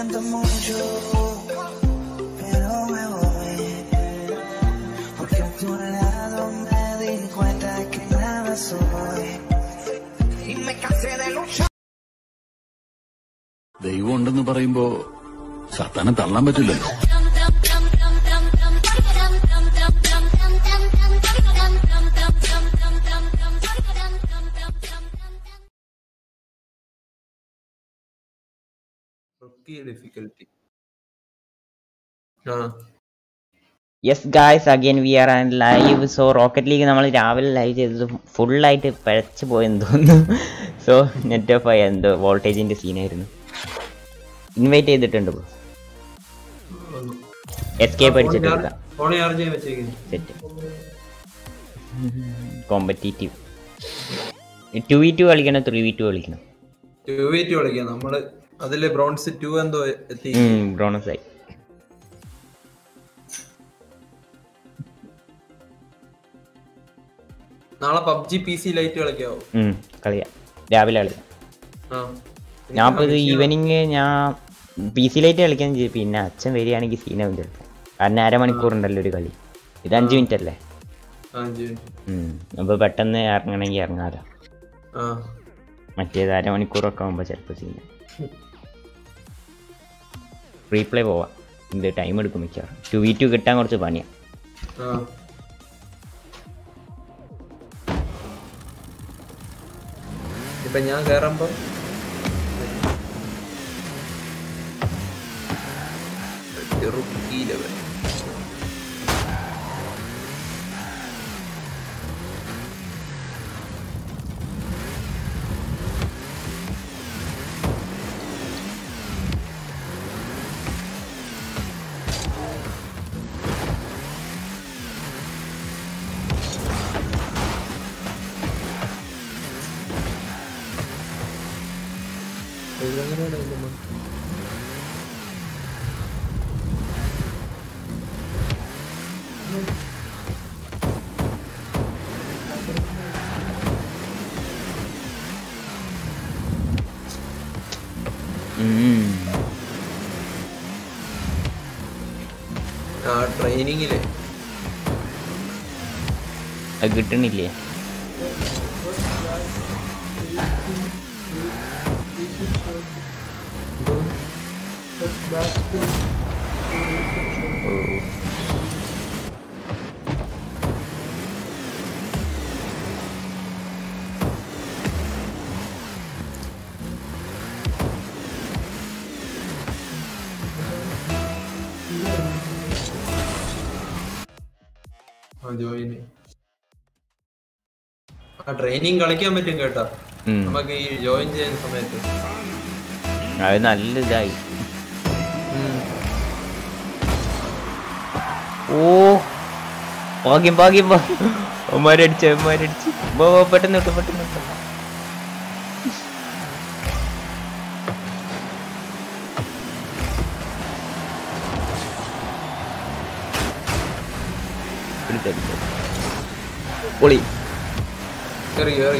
siento mucho, pero me voy. Porque a tu lado me di cuenta que nada soy. Y me cansé de luchar. ദൈവം ഉണ്ടെന്ന് പറയുമ്പോ സത്താനെ തള്ളാൻ പറ്റില്ലല്ലോ rookie difficulty ah yes guys again we are and live so rocket league നമ്മൾ രാവിലെ live ചെയ്തത് ഫുള്ളായിട്ട് പഴച്ചു പോയെന്ന് തോന്നുന്നു സോ നെറ്റ് ഓഫ് ആയ എന്തോ വോൾട്ടേജിന്റെ സീനായിരുന്നു ഇൻവൈറ്റ് ചെയ്തിട്ടുണ്ട് ബ്രോ എസ്കേപ്പ് അടിച്ചിട്ട് എടുക്കാം ഫോൺ ചാർജ് ചെയ്യാൻ വെച്ചേക്കുന്നു set competitive two v two കളിക്കണം ത്രീ വി ടു കളിക്കണം ടു വി ടു കളിക്കാം നമ്മള് അതില് ബ്രോൺസ് ടു എന്തോ എത്തി ബ്രോണസ് ആയി നാളെ പബ്ജി പി സി ലൈറ്റ് കളിക്കാവോ ഉം, കളിയാം രാവിലെ കളിയാം ആ ഞാൻ ഇപ്പോൾ ഇത് ഈവനിങ് ഞാൻ പി സി ലൈറ്റ് കളിക്കാൻ ചെയ്തു പിന്നെ അച്ഛൻ വരികയാണെങ്കിൽ സീനാവും ചിലപ്പോൾ കാരണം അരമണിക്കൂറുണ്ടല്ലോ ഒരു കളി ഇത് അഞ്ച് മിനിറ്റ് അല്ലേ ആ, അഞ്ച് മിനിറ്റ്. ഉം. അപ്പോൾ പെട്ടെന്ന് ഇറങ്ങണമെങ്കിൽ ഇറങ്ങാലോ ആ മറ്റേത് അരമണിക്കൂറൊക്കെ ആകുമ്പോൾ ചിലപ്പോൾ സീന റീപ്ലേ പോവാം ഇത് ടൈം എടുക്കും മിക്കവാറും ടു വി ടു കിട്ടാൻ കുറച്ച് പണിയാണ് ആ ഇപ്പൊ ഞാൻ കേറുമ്പോ റൂക്കി ലെവൽ ആ ട്രെയിനിങ്ങില് അത് കിട്ടണില്ലേ ഓ ആ ജോയിന് ആ ട്രെയിനിങ് കളിക്കാൻ പറ്റും കേട്ടാ ഉം. നമുക്ക് ഈ ജോയിൻ ചെയ്യുന്ന സമയത്ത് അത് നല്ല ഇതായി ഉം. ഓ ഭാഗ്യം ഭാഗ്യം ഒമാരടിച്ച് ഒമാരടിച്ച് പോ പോ, പെട്ടെന്ന് വിട്ടു പെട്ടെന്ന് വിട്ടു എടുത്തെടുത്ത് പൊളി കേറി കേറി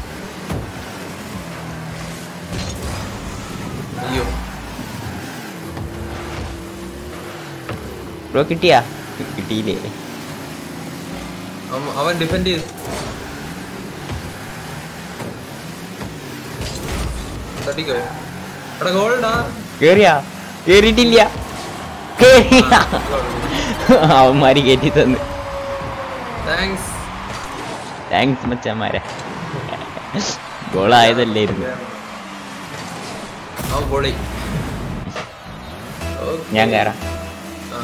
അയ്യോ ബ്രോ കിട്ടിയാ കിട്ടിയില്ലേ അവൻ- അവൻ ഡിഫെൻഡ് ചെയ്ത് തട്ടിക്കോ എടാ ഗോൾഡാ കേറിയാ കേറിയിട്ടില്ല കേറിയ അവന്മാര് കയറ്റി തന്നു താങ്ക്സ് താങ്ക്സ് മച്ചന്മാരെ ഗോളായതല്ലായിരുന്നു അവൻ പൊളി ഞാൻ കയറാം ആ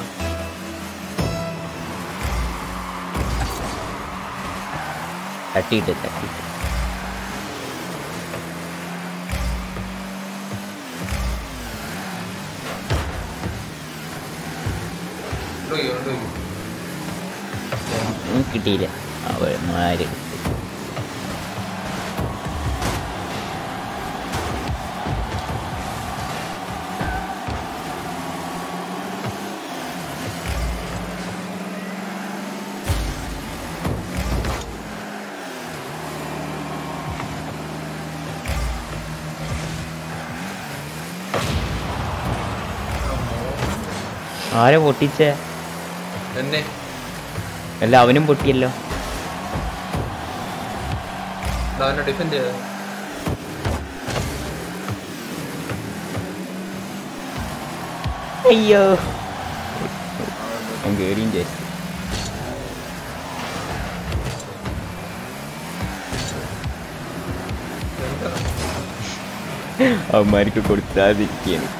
തട്ടിയിട്ട് തട്ടിയിട്ട് കൊണ്ടുപോയി കൊണ്ടുപോയി ഉം, കിട്ടിയില്ല അവന്മാര് ആരെ പൊട്ടിച്ചേ എന്നെ അല്ല അവനും പൊട്ടിയല്ലോ ദാ അവനെ ഡിഫെൻഡ് ചെയ്ത അയ്യോ ഞാൻ കേറിയും ചെയ്തു അവന്മാർക്ക് കൊടുക്കാതിരിക്കുകയാണ്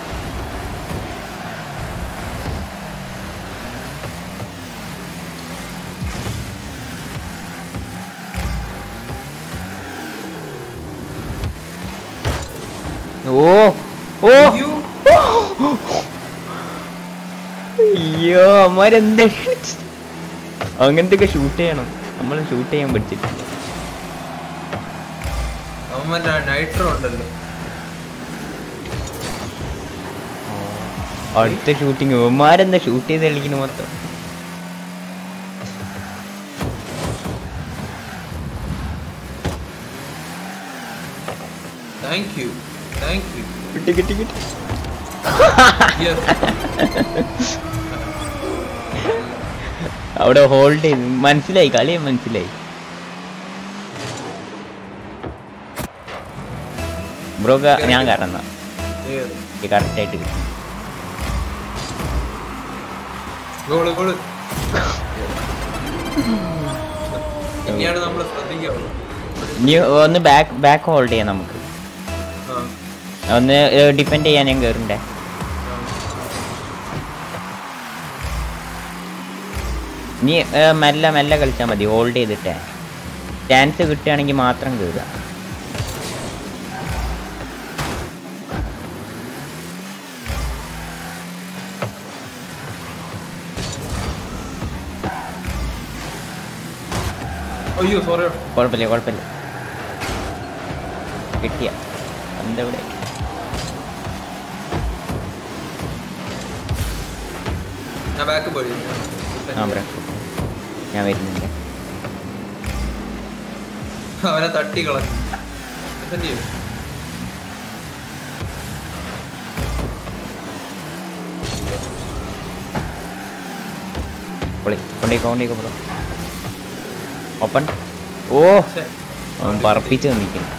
ഓ ഓ അയ്യോ അയ്യോ അമ്മാരെന്താ അങ്ങനത്തെ ഒക്കെ ഷൂട്ട് ചെയ്യണം നമ്മൾ ഷൂട്ട് ചെയ്യാൻ പഠിച്ചിട്ടില്ല അവന്മാരുടെ നൈട്രോ ഉണ്ടല്ലോ അടുത്ത ഷൂട്ടിങ് ഇവന്മാരെന്താ ഷൂട്ട് ചെയ്ത് കളിക്കുന്നു മൊത്തം താങ്ക് യു താങ്ക് യു കിട്ടി കിട്ടി കിട്ടി അവിടെ ഹോൾഡ് ചെയ്ത് മനസ്സിലായി കളി മനസ്സിലായി ബ്രോ ഞാൻ കാരണം കറക്റ്റ് ആയിട്ട് കിട്ടി ഗോള് ഗോള് ഇനിയാണ് നമ്മൾ ശ്രദ്ധിക്കാവുള്ളൂ ഇനി ഒന്ന് ബാക്ക് ബാക്ക് ഹോൾഡ് ചെയ്യാം നമുക്ക് ആ ഒന്ന് ഡിപ്പെൻഡ് ചെയ്യാൻ ഞാൻ കയറണ്ടേ നീ ഏ, മെല്ലെ മെല്ലെ കളിച്ചാൽ മതി ഹോൾഡ് ചെയ്തിട്ടേ ചാൻസ് കിട്ടുകയാണെങ്കിൽ മാത്രം കയറുക അയ്യോ സോറി കുഴപ്പമില്ല കുഴപ്പമില്ല കിട്ടിയ എന്തെവിടെ ഞാൻ ബാക്ക് പോയി ആ ബ്രോ ഞാൻ വരുന്നുണ്ട് അവനെ തട്ടി കളഞ്ഞു ഡിഫെൻഡ് ചെയ്യും പൊളി കൊണ്ടേക്കോ കൊണ്ടേക്കോ ബ്രോ ഓപ്പൺ ഓ ശ്ശെ. അവൻ പറപ്പിച്ച് നിൽക്കുന്നു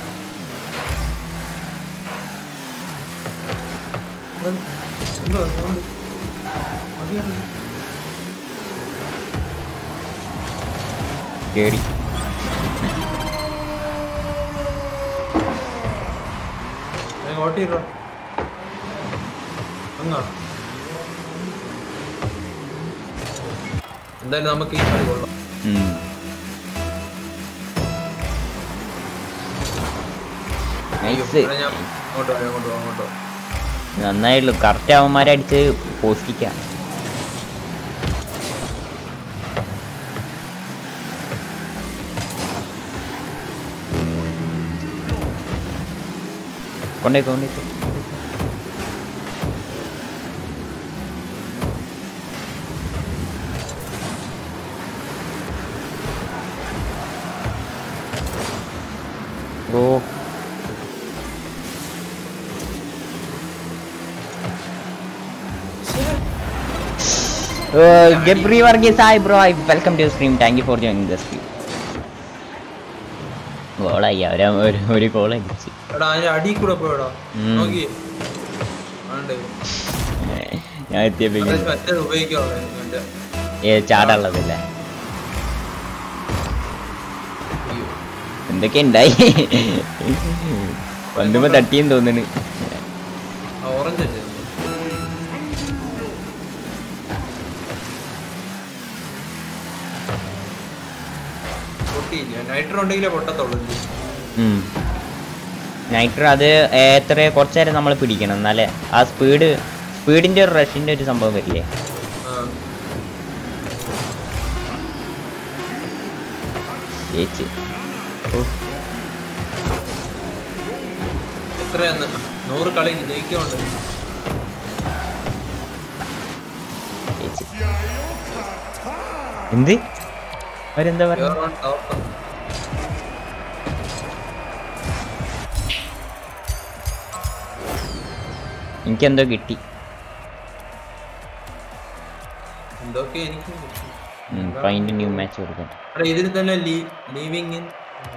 എന്തോ sound? മതിയാണ്. കേറി ഞാൻ ഓട്ട് ചെയ്തോ അങ്ങാ എന്തായാലും നമുക്ക് ഈ കളി കൊള്ളാം ഉം. അയ്യോ, നൈസ് ഇവിടെ ഞാൻ അങ്ങോട്ടോ അങ്ങോട്ടോ അങ്ങോട്ടോ നന്നായുള്ളൂ കറക്റ്റ് അവന്മാരെ അടിച്ച് പോസ്റ്റിക്കാം കൊണ്ടേക്കോ കൊണ്ടേക്കോ ഓ Uh, Gabri Varghese, hi bro. I welcome to your stream. Thank you for joining the stream. ഗോളായി അവര് ഒരു ഒരു ഗോൾ അടിച്ച് എടാ അതിന്റെ അടി കൂടെ പോയടാ ഉം. നോക്കി ആണ്ട് ഞാൻ എത്തിയപ്പോ അത് മറ്റേത് ഉപയോഗിക്കാവുള്ളൂ മറ്റേ ഏ ചാടുള്ളതല്ലേ അയ്യോ എന്തൊക്കെ ഉണ്ടായി വന്നുമ്പോ തട്ടിയും തോന്നുന്നു ആ ഓറഞ്ച് അല്ലേ പൊട്ടിയില്ല നൈട്രോ ഉണ്ടെങ്കിലേ പൊട്ടത്തുള്ളൂ ഇത്. നൈട്രോ അത് എത്ര കുറച്ചു നേരം നമ്മൾ പിടിക്കണം എന്നാലേ ആ സ്പീഡ് സ്പീഡിന്റെ ഒരു റഷിന്റെ ഒരു സംഭവം വരില്ലേ ആ ചേച്ചി എത്രയാന്ന് നൂറ് കളി ജയിക്കുന്നുണ്ട് ചേച്ചി എന്ത് അവരെന്താ പറയുക Pure one top. എനിക്കെന്തോ കിട്ടി എന്തൊക്കെ എനിക്ക് ഫൈൻഡ് ന്യൂ മാച്ച് കൊടുക്കാം അവിടെ ഇതിൽ തന്നെ leaving in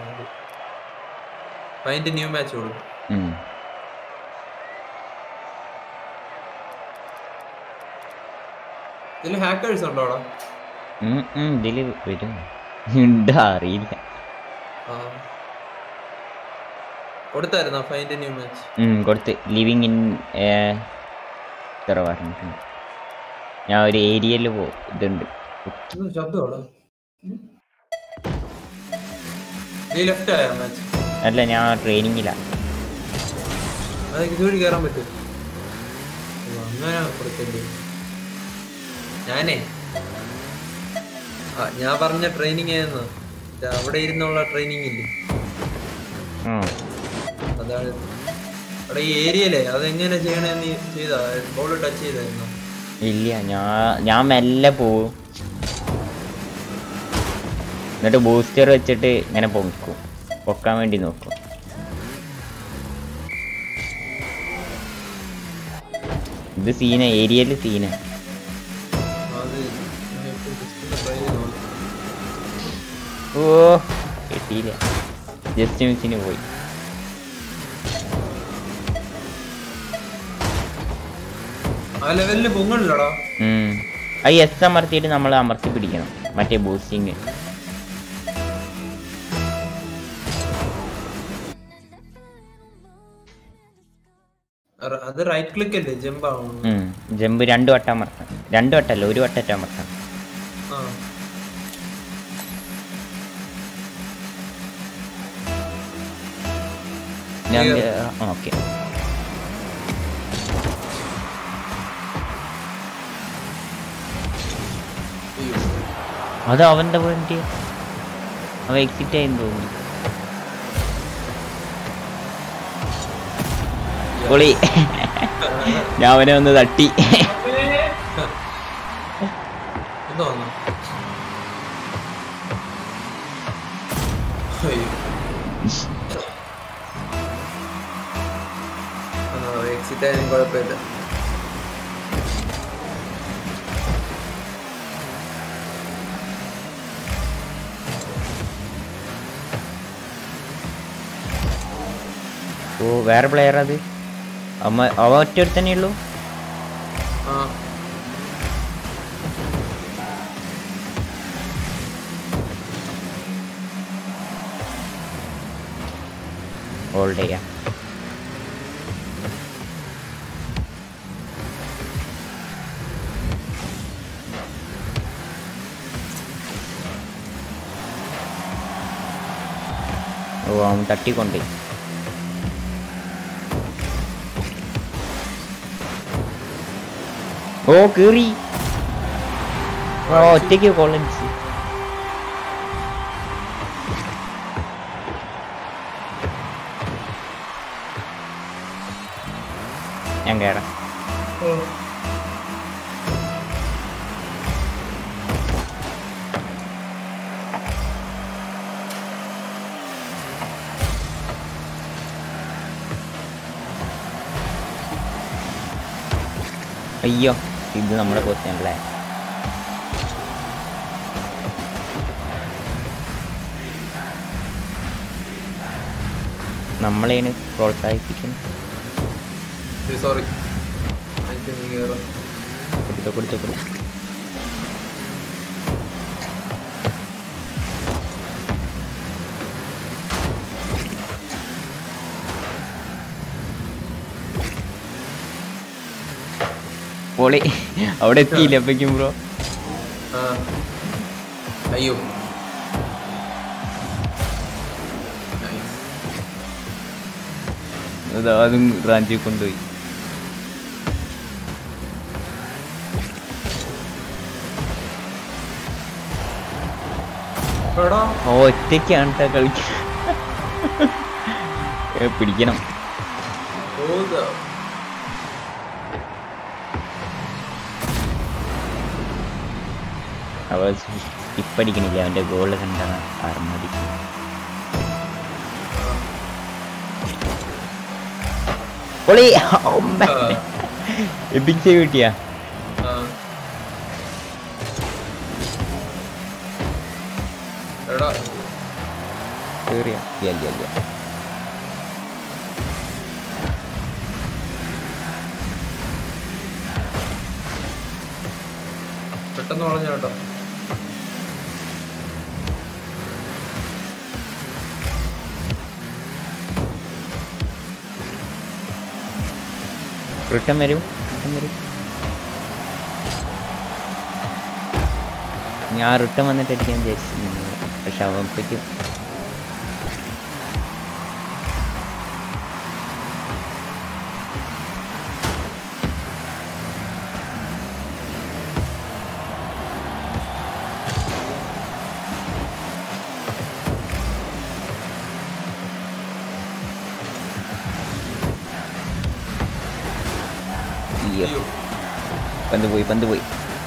find new match കൊടുക്കും ഉം. ഇതിൽ ഹാക്കേഴ്സ് ഉണ്ടോ അവിടെ ഉം, ഉം, ഇതില് വരും ഉണ്ടോ അറിയില്ല ആ കൊടുത്തായിരുന്നോ ഫൈൻഡ് ന്യൂ മാച്ച് ഉം, കൊടുത്ത് ലിവിങ് ഇൻ ഇത്ര പറഞ്ഞിട്ടുണ്ട് ഞാൻ ഒരു ഏരിയയിൽ പോ ഇതുണ്ട് ശബ്ദമാണോ നീ ലെഫ്റ്റ് ആയ മാച്ച് അല്ല ഞാൻ ട്രെയിനിങ്ങിലാ അതെനിക്ക് ഇതുവഴി കയറാൻ പറ്റും ഓ, അങ്ങനെ കൊടുക്കല്ലേ ഞാനേ ആ ഞാൻ പറഞ്ഞ ട്രെയിനിങ് ആയിരുന്നു ഇത് അവിടെ ഇരുന്നുള്ള ട്രെയിനിങ് ഇല്ലേ ഉം. അതാണ് അവിടെ ഈ ഏരിയയിലെ അതെങ്ങനെ ചെയ്യണമെന്ന് ചെയ്താ ബോൾ ടച്ച് ചെയ്തായിരുന്നു ഇല്ല ഞാൻ ഞാൻ മെല്ലെ പോവും എന്നിട്ട് ബൂസ്റ്റർ വെച്ചിട്ട് ഇങ്ങനെ പൊക്കും പൊക്കാൻ വേണ്ടി നോക്കും ഇത് സീന ഏരിയയിൽ സീന അത് ഞാൻ ഇപ്പൊ just ഒന്ന് try ചെയ്ത് നോക്കാം. ഓ കിട്ടിയില്ല ജസ്റ്റ് മിസ്സിന് പോയി ആ ലെവലില് പൊങ്ങണില്ലടാ ഉം. ആ എസ് അമർത്തിയിട്ട് നമ്മൾ അമർത്തി പിടിക്കണം മറ്റേ ബൂസ്റ്റിങ് അത് റൈറ്റ് ക്ലിക്ക് അല്ലേ ജമ്പ് ആവണം ജമ്പ് രണ്ട് വട്ടം അമർത്താം രണ്ട് വട്ടമല്ല ഒരു വട്ടം അമർത്താം ആ ഞാൻ Clear. ഓക്കെ അയ്യോ. അത് അവന്റെ വേണ്ടി അവ എക്സിറ്റ് ആയെന്ന് തോന്നുന്നു പൊളി ഞാൻ അവനെ ഒന്ന് തട്ടി എന്തോ വന്നു അയ്യോ എക്സിറ്റ് ആയാലും കുഴപ്പമില്ല ഓ വേറെ പ്ലെയർ അത് അമ്മ അവ ഒറ്റ തന്നെ ഉള്ളൂ ആ ഹോൾഡ് ചെയ്യാം ഓ അവൻ തട്ടിക്കൊണ്ട് ഓ കേറി ഓ ഒറ്റയ്ക്ക് കോളൻസ് ഞാൻ കയറാം അയ്യോ ഇത് നമ്മുടെ പൊസിഷൻ അല്ലേ നമ്മളെയാണ് പ്രോത്സാഹിപ്പിക്കുന്നത് സോറി എനിക്ക് നീ കയറാം കൊടുത്തോ കൊടുത്തോ കൊടുത്തോ പൊളി അവിടെ എത്തിയില്ല അപ്പയ്ക്കും ബ്രോ ആ അയ്യോ Nice. അതാ അതും റാഞ്ചി കൊണ്ടുപോയി എടാ ഓ ഒറ്റയ്ക്കാണ് ട്ടോ കളിക്കുന്നത് ഏ, പിടിക്കണം ഓതാ അവ ഇപ്പടിക്കണില്ല അവന്റെ ഗോള് കണ്ടാണ് ആർമടിക്കും പൊളി ആ എപ്പിച്ച് കിട്ടിയാ ആ കേറിയ ഇല്ല ഇല്ല പെട്ടെന്ന് പറഞ്ഞു കേട്ടോ റിട്ടേൺ വരും റിട്ടേൺ വരും ഞാൻ റിട്ടേൺ വന്നിട്ട് അടിക്കാൻ വിചാരിച്ചു പക്ഷെ അവപ്പേക്കും അയ്യോ അയ്യോ പന്ത് പോയി പന്ത് പോയി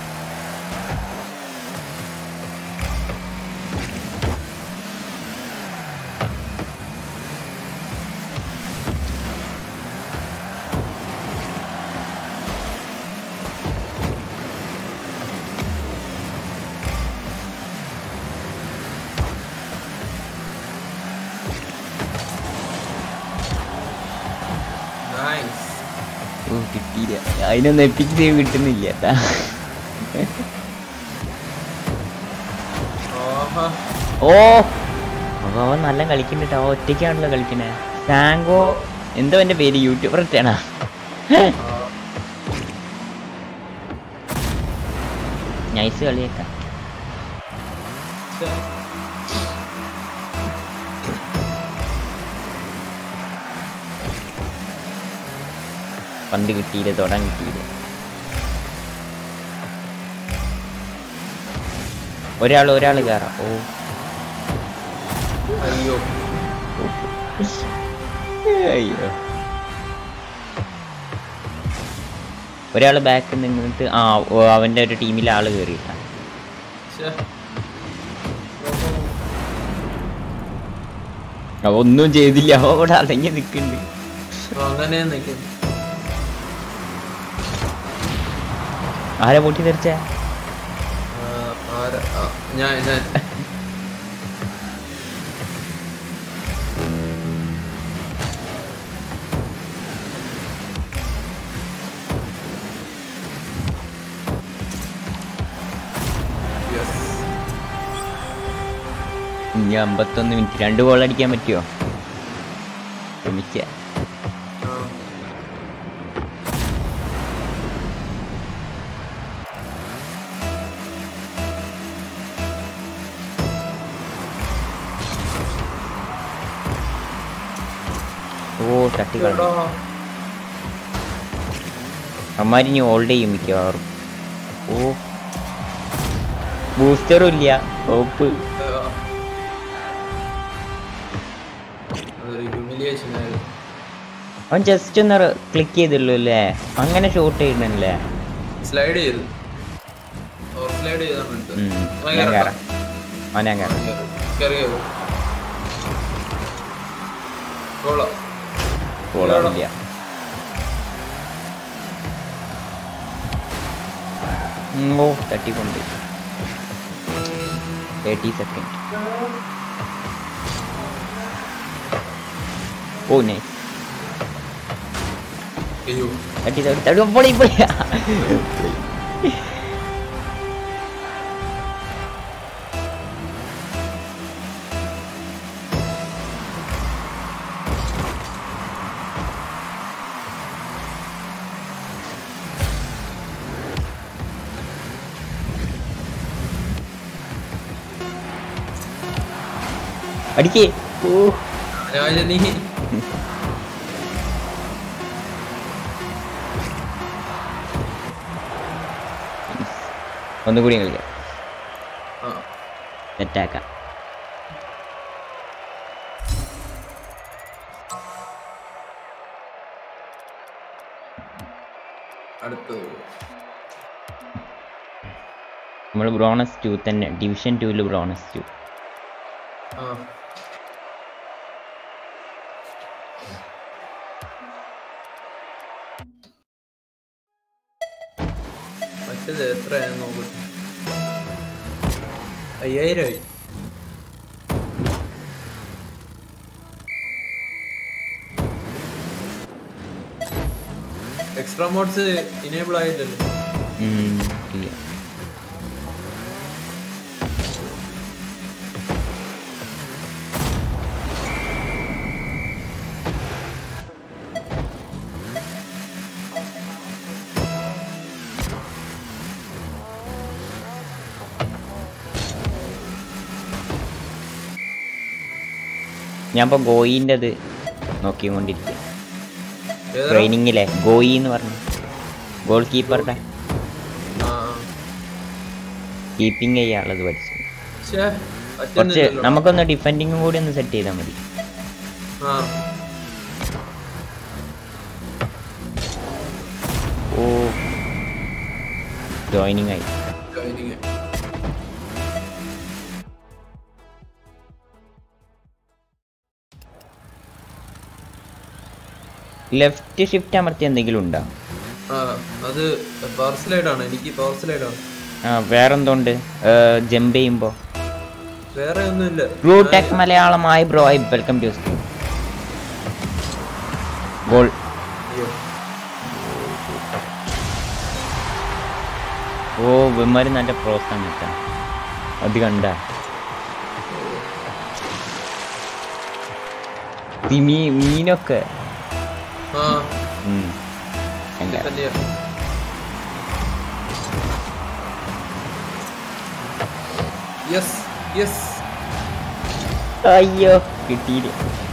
നൈസ് ഓ കിട്ടിയില്ല അതിനൊന്നും എപ്പിക്ക് സേവ് കിട്ടുന്നില്ല ട്ടാ. ആഹാ ഓ അപ്പൊ അവൻ നല്ല കളിക്കുന്നുണ്ട് അവൻ ഒറ്റയ്ക്കാണല്ലോ കളിക്കണേ സാങ്കോ എന്തോ എന്റെ പേര് യൂട്യൂബർ ഒറ്റയാണോ നൈസ് കളിയേക്കാം ഛെ. പന്ത് കിട്ടിയില്ല തൊടാൻ കിട്ടിയില്ല ഒരാൾ ഒരാൾ കയറാം ഓ അയ്യോ അയ്യോ ഒരാൾ ബാക്കിൽ നിന്നിട്ട് ആ ഓ, അവന്റെ ഒരു ടീമിലെ ആള് കയറിയില്ല ഛെ. അവ ഒന്നും ചെയ്തില്ല അവ അവിടെ അടങ്ങി നിൽക്കുന്നുണ്ട് അപ്പൊ അങ്ങനെ നിൽക്കുന്നു ആരെ പൊട്ടി തെറിച്ച ആ, ആരാ? ആ, ഞാൻ ഞാൻ Yes. ഇനി അമ്പത്തൊന്ന് മിനിറ്റ് രണ്ട് ഗോൾ അടിക്കാൻ പറ്റുമോ ശ്രമിക്ക ആ. ഓ തട്ടി കളഞ്ഞു എടാ. അമ്മാരി ഇനി ഹോൾഡ് ചെയ്യും മിക്കവാറും ഓ ബൂസ്റ്ററും ഇല്ല ഓപ്പ് ആ. അതൊരു ഹ്യൂമിലിയേഷൻ ആയിരുന്നു അവൻ ജസ്റ്റ് ഒന്ന് ക്ലിക്ക് ചെയ്തുള്ളൂ അല്ലേ അങ്ങനെ ഷൂട്ട് ചെയ്യണല്ലേ സ്ലൈഡ് ചെയ്തു ഓവർ സ്ലൈഡ് ചെയ്താണ് എടുത്തത്. ഉം. ആ, ഞാൻ കേറട്ടോ. കയറാം ആ ഞാൻ ആ, കയറാം കേറ്. കേറ്, കേറ്. കൊള്ളാം. ഗോളാവില്ല ഓ തട്ടിക്കൊണ്ട് തേർട്ടി സെക്കൻഡ് ഓ നൈസ് അയ്യോ തട്ടി തട്ടി തട്ടി പൊളി പൊളി അടിക്കേ ഓ ഞാൻ നീ ഒന്നുകൂടി കളിക്കാം ആ സെറ്റാക്കാം അടുത്തത് നമ്മൾ ബ്രോണസ് ടു തന്നെ ഡിവിഷൻ ടൂവിൽ ബ്രോണസ് ടു ആ മറ്റേത് എത്രയാണെന്ന് നോക്കട്ടെ അയ്യായിരമായി എക്സ്ട്രാ മോഡ്സ് ഇനേബിൾ ആയില്ലല്ലോ ഉം, ഇല്ല ഞാൻ ഇപ്പൊ ഗോയിന്റെ അത് നോക്കിക്കൊണ്ടിരിക്കുക ഏതാ ട്രെയിനിങ്ങിലെ ഗോയി എന്ന് പറഞ്ഞു ഗോൾ കീപ്പറുടെ ആ കീപ്പിംഗ് ചെയ്യാനുള്ളത് പഠിച്ചു ഛേ കുറച്ച് പറ്റുന്നില്ലല്ലോ നമുക്കൊന്ന് ഡിഫെൻഡിങ്ങും കൂടി ഒന്ന് സെറ്റ് ചെയ്താൽ മതി ആ ഓ ജോയിനിങ് ആയി joining. ലെഫ്റ്റ് ഷിഫ്റ്റ് അമർത്തി എന്തെങ്കിലും ഉണ്ടോ ആ അത് പവർ സ്ലൈഡ് ആണ് എനിക്ക് പവർ സ്ലൈഡ് ആണ് ആ വേറെന്തോണ്ട് ജമ്പ് ചെയ്യുമ്പോ വേറെ ഒന്നുമില്ല ബ്ലൂ ടെക് മലയാളമായി bro I welcome to screen goal അയ്യോ. ഓ വിമാര് നല്ല പ്രോത്സാഹനം കേട്ടോ അത് കണ്ട തിമീ മീനൊക്കെ ആ ഉം. ഭയങ്കര. തന്നെയാ യെസ് യെസ് അയ്യോ കിട്ടിയില്ല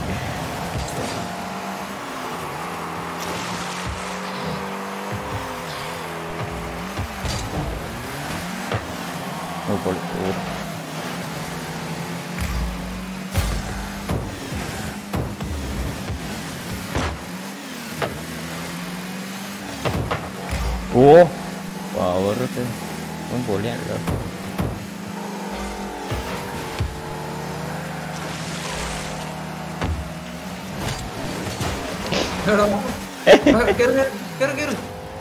ഓ, പൊളി. ഓ. ഓ പവറൊക്കെ പൊളിയാണല്ലോ എടാ. ആ, കേറ്, കേറ്, കേറ്, കേറ്.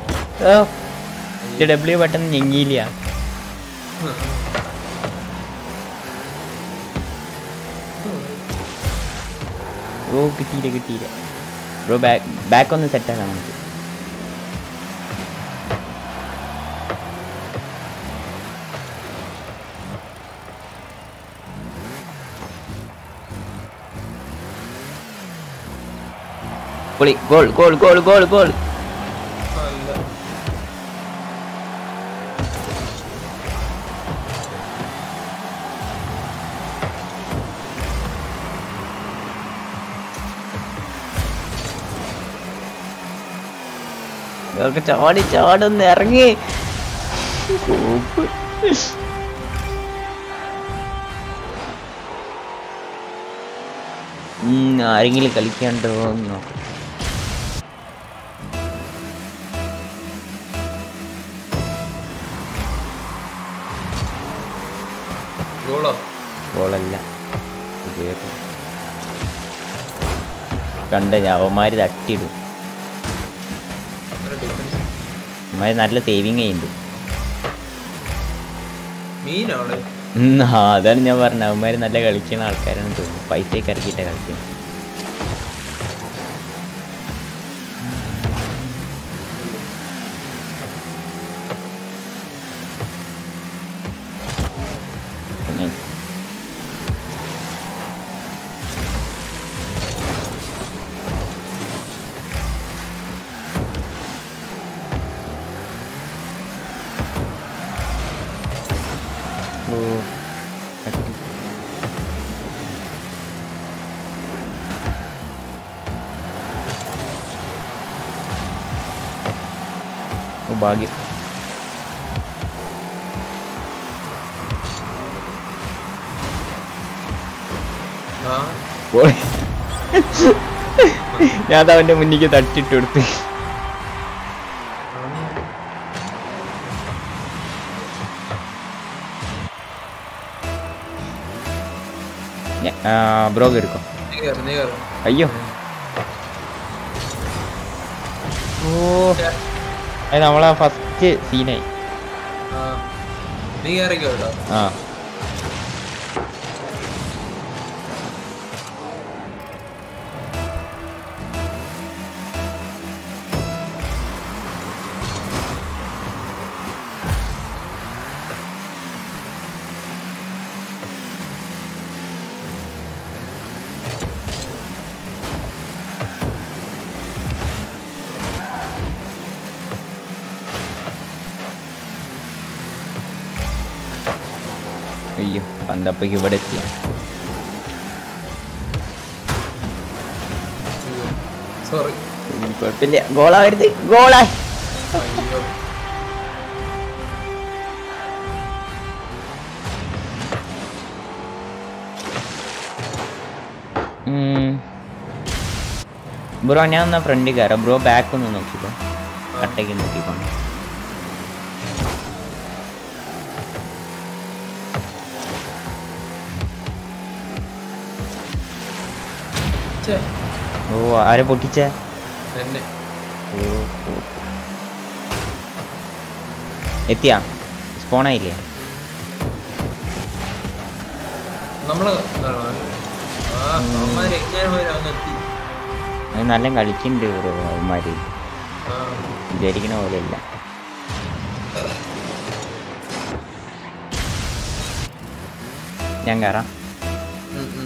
ഓ ഡബ്ല്യു ബട്ടൺ ഞെങ്ങിയില്ല ഓ കിട്ടിയില്ല കിട്ടിയില്ല ബ്രോ ബാക്ക് ബാക്ക് ഒന്ന് സെറ്റ് ആക്കാം നമുക്ക് പൊളി goal goal goal goal goal ആ, ഇല്ല. ഇതൊക്കെ ചാടി ചാടൊന്ന് ഇറങ്ങി സൂപ്പ്. ഉം, ആരെങ്കിലും കളിക്കാണ്ടോ എന്ന് നോക്കാം ഗോളോ ഗോളല്ല ഇത് കണ്ട അവന്മാര് തട്ടിയിടും ഒരു ഡിഫൻസ് അവന്മാര് നല്ല സേവിങ് ചെയ്യുന്നുണ്ട് മീനാണ് ഉം, ആ, അതാണ് ഞാൻ പറഞ്ഞത് അവന്മാര് നല്ല കളിക്കുന്ന ആൾക്കാരാണ് തോന്നുന്നു പൈസയൊക്കെ ഇറക്കിയിട്ടാണ് കളിക്കുന്നത് പിന്നെ ഓ തട്ടി. ഓ ഭാഗ്യം ആ പോയി. ഞാൻ അവന്റെ മുന്നിക്ക് തട്ടിട്ട് കൊടുത്ത് ബ്രോ എടുക്കോ നീ കയറി നീ കയറി അയ്യോ ഓ അത് നമ്മളെ ഫസ്റ്റ് സീനായി ആ നീ കയറിക്കോ കേട്ടോ ആ അയ്യോ പന്തപ്പയ്ക്ക് ഇവിടെ എത്തി സോറി ഉം, കുഴപ്പമില്ല ഗോളാ വരുത് ഗോളാ അയ്യോ ബ്രോ ഞാൻ എന്നാ ഫ്രണ്ടിൽ കയറാം ബ്രോ ബാക്ക് ഒന്ന് നോക്കിക്കോ കട്ടയ്ക്ക് നോക്കിക്കോണം ഛേ, ഓ ആരെ പൊട്ടിച്ചേ എന്നെ ഓ ഓ. എത്തിയാ സ്പോണായില്ലേ നമ്മള് ഇതാണോ? ആ അമ്മമാര് എങ്ങനെ വരും അങ്ങ് എത്തി അത് നല്ല കളിക്കുന്നുണ്ട് ബ്രോ അവന്മാര് ആ വിചാരിക്കണ പോലെ ഇല്ല ഞാൻ കയറാം ഉം, ഉം.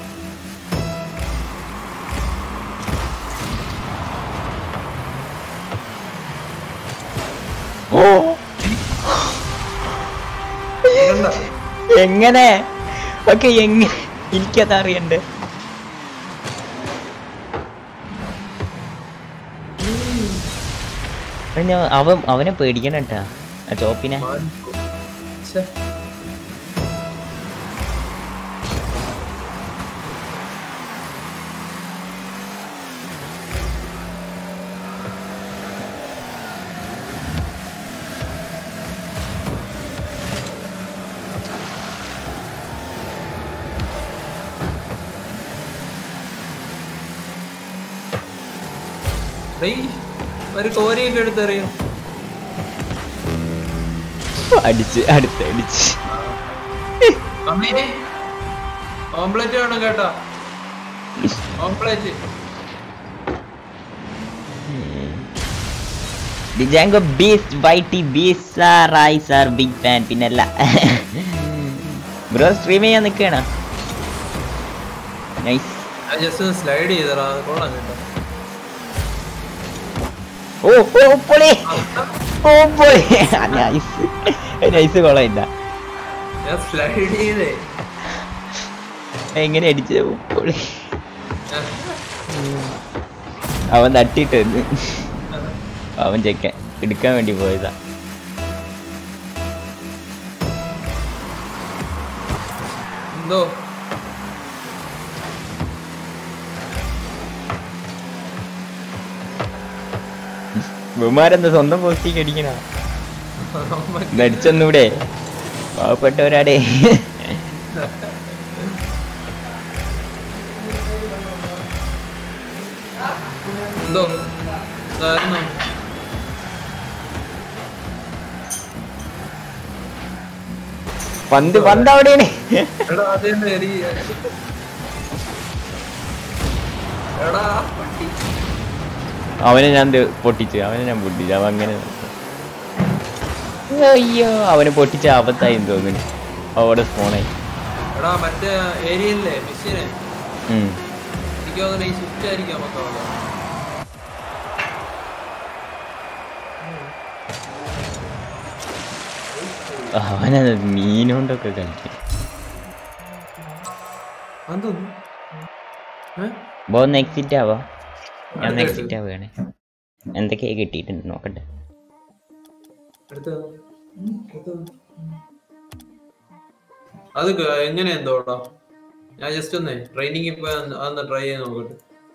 ഓ ഇതെന്താ? എങ്ങനെ ഓക്കെ എങ്ങനെ എനിക്കത് അറിയണ്ടേ പിന്നെ അവൻ അവനെ പേടിക്കണം കേട്ടാ ആ ചോപ്പിനെ മാനിക്കോ. ഛേ, ഡേയ്, ഒരു കോരിയൊക്കെ എടുത്തെറിയും അടിച്ച് അടുത്ത് അടിച്ച് അമ്മേ ഓംപ്ലേറ്റ് വേണം കേട്ടാ ഓംപ്ലേറ്റ് ഡിജാങ്കോ ബീസ്റ്റ് വൈറ്റി beast Rai sir big fan പിന്നല്ല ബ്രോ സ്ട്രീം ചെയ്യാൻ നിൽക്കുകയാണ് നൈസ് ഞാൻ ജസ്റ്റ് സ്ലൈഡ് ചെയ്തടാ അത് കൊള്ളാം കേട്ടോ ഓ ഓ പൊളി ഓ പൊളി നൈസ് നൈസ് കൊള്ളയില്ല ഞാൻ സ്ലൈഡ് ചെയ്തേ എങ്ങനെ അടിച്ചത് ഓ, പൊളി ഞാൻ- അവൻ തട്ടിയിട്ട് വന്ന്. അവൻ ചെക്കൻ എടുക്കാൻ വേണ്ടി പോയതാ എന്തോ ബഹുമാരെന്താ സ്വന്തം പോസ്റ്റിക്ക് അടിക്കണ അമ്മ നടിച്ചൊന്നൂടെ പാവപ്പെട്ടവരാടെ എന്തോ ഇതായിരുന്നു പന്ത് പന്ത് അവിടെയാണ് എടാ അതന്നെ എറി എടാ പട്ടി അവനെ ഞാൻ ദേ പൊട്ടിച്ചു അവനെ ഞാൻ പൊട്ടിച്ചു അവൻ അങ്ങനെ അയ്യോ അവനെ പൊട്ടിച്ച ആപത്തായി എന്ന് തോന്നുന്നു അവിടെ സ്പോണായി എടാ മറ്റേ ഏരിയയിലെ മിസ്സിനെ ഉം. എനിക്ക് തോന്നുന്നു ഈ സ്വിച്ച് ആയിരിക്കാം മൊത്തം ഉള്ളത്. അവനത് മീനോണ്ടൊക്കെ കളിക്കും അതെന്തോന്ന്? ഏ? ബോ ഒന്ന് എക്സിറ്റ് ആവാ ഞാൻ അടുത്ത എക്സിറ്റ് ആവുകയാണ് എന്തൊക്കെയാ കിട്ടിയിട്ടുണ്ട് നോക്കട്ടെ അടുത്തത്. ഉം, അടുത്തത്. അത് ക- എങ്ങനെ എന്തോടാ ഞാൻ ജസ്റ്റ് ഒന്നേ ട്രെയിനിങ് ഇപ്പൊ അതൊന്ന് ട്രൈ ചെയ്ത് നോക്കട്ടെ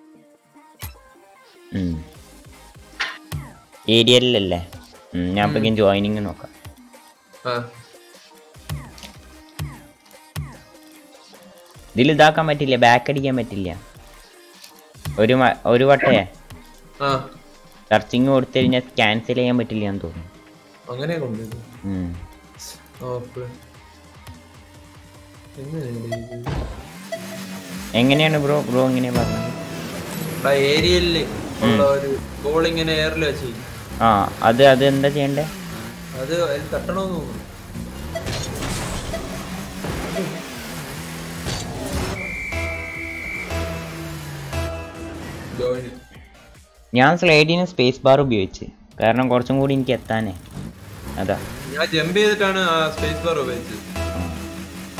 ഏരിയയിലല്ലേ ഉം, ഞാൻ ഇപ്പം ജോയിനിങ് നോക്കാം ആ ഇതിൽ ഇതാക്കാൻ പറ്റില്ല ബാക്ക് അടിക്കാൻ പറ്റില്ല ഒരു മ- ഒരു വട്ടേ ആ സെർച്ചിങ് കൊടുത്തു കഴിഞ്ഞാൽ ക്യാൻസൽ ചെയ്യാൻ പറ്റില്ല എന്ന് തോന്നുന്നു അങ്ങനെ കൊണ്ടുവരും ഉം. ഓക്കെ എങ്ങനെയാണ് ഇത്? എങ്ങനെയാണ് ബ്രോ ബ്രോ എങ്ങനെയാ പറഞ്ഞത് ഇവിടെ ഏരിയയില് ഉള്ള ഒരു ബോൾ ഇങ്ങനെ എയറിൽ വെച്ച് ആ അത് അത് എന്താ ചെയ്യണ്ടേ അത് അതിൽ തട്ടണമെന്ന് തോന്നുന്നു ജോയിൻ ഞാൻ സ്ലൈഡിന് സ്പേസ് ബാർ ഉപയോഗിച്ച് കാരണം കുറച്ചും കൂടി എനിക്ക് എത്താനേ അതാ ഞാൻ ജമ്പ് ചെയ്തിട്ടാണ് ആ സ്പേസ് ബാർ ഉപയോഗിച്ചത്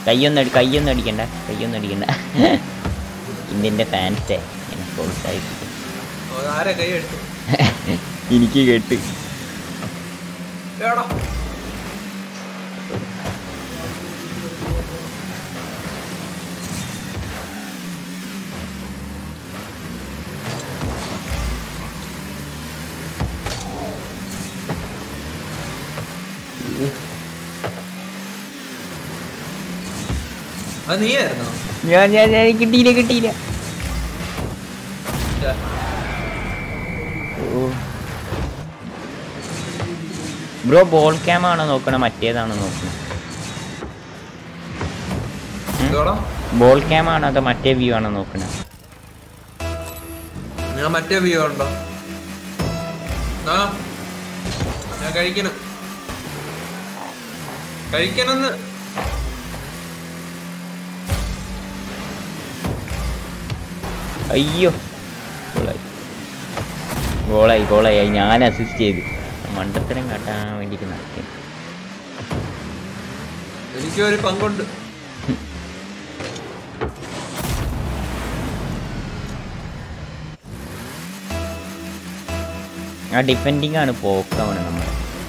കയ്യൊന്നും അടി കയ്യൊന്നും അടിക്കണ്ട കയ്യൊന്നും അടിക്കണ്ട ഇന്ത്യൻ്റെ ഫാൻസേ എന്നെ പ്രോത്സാഹിപ്പിക്കും ഓ, ആരാ കൈ എടുത്തു എനിക്ക് കേട്ട് എടാ അത് നീയായിരുന്നോ ഞാൻ ഞാൻ ഞാൻ കിട്ടിയില്ല കിട്ടിയില്ല ഇല്ല. ബ്രോ ബോൾ ക്യാം ആണോ നോക്കണേ മറ്റേതാണോ നോക്കണേ ഇതോടാ ബോൾ ക്യാം ആണോ അതോ മറ്റേ വ്യൂ ആണോ നോക്കണേ ഞാൻ മറ്റേ വ്യൂ ഉണ്ടോ ആ ഞാൻ കഴിക്കണം കഴിക്കണമെന്ന് അയ്യോ ഗോളായി ഗോളായി ഗോളായി അത് ഞാൻ അസിസ്റ്റ് ചെയ്തു മണ്ടത്തരം കാട്ടാൻ വേണ്ടിയിട്ട് നടക്കും എനിക്ക് ഒരു പങ്കുണ്ട് ആ ഡിഫെൻഡിങ് ആണ് പോക്കാവണം നമ്മൾ